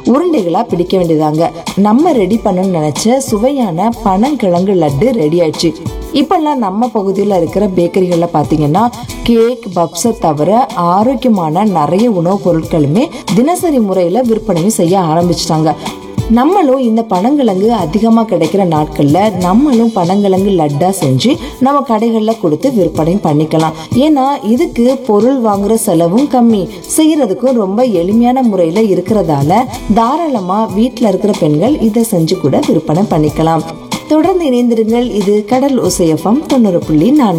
உருண்டைகளா பிடிக்க வேண்டியதாங்க நம்ம ரெடி பண்ணணும்னு நினைச்ச சுவையான பனங்கிழங்கு லட்டு ரெடி ஆயிடுச்சு இப்பெல்லாம் நம்ம பகுதியில் இருக்கிற பேக்கரிகள்ல பாத்தீங்கன்னா கேக் பப்ஸை தவிர ஆரோக்கியமான நிறைய உணவுப் பொருட்களுமே தினசரி முறையில விற்பனையும் செய்ய ஆரம்பிச்சிட்டாங்க நம்மளும் இந்த பனங்கிழங்கு அதிகமாக கிடைக்கிற நாட்களில் நம்மளும் பனங்கிழங்கு லட்டா செஞ்சு நம்ம கடைகளில் கொடுத்து விற்பனை பண்ணிக்கலாம் ஏன்னா இதுக்கு பொருள் வாங்குற செலவும் கம்மி செய்யறதுக்கும் ரொம்ப எளிமையான முறையில் இருக்கிறதால தாராளமாக வீட்டில் இருக்கிற பெண்கள் இதை செஞ்சு கூட விற்பனை பண்ணிக்கலாம் தொடர்ந்து இணைந்திருங்கள் இது கடல் ஒசையஃபம் தொண்ணூறு புள்ளி நான்கு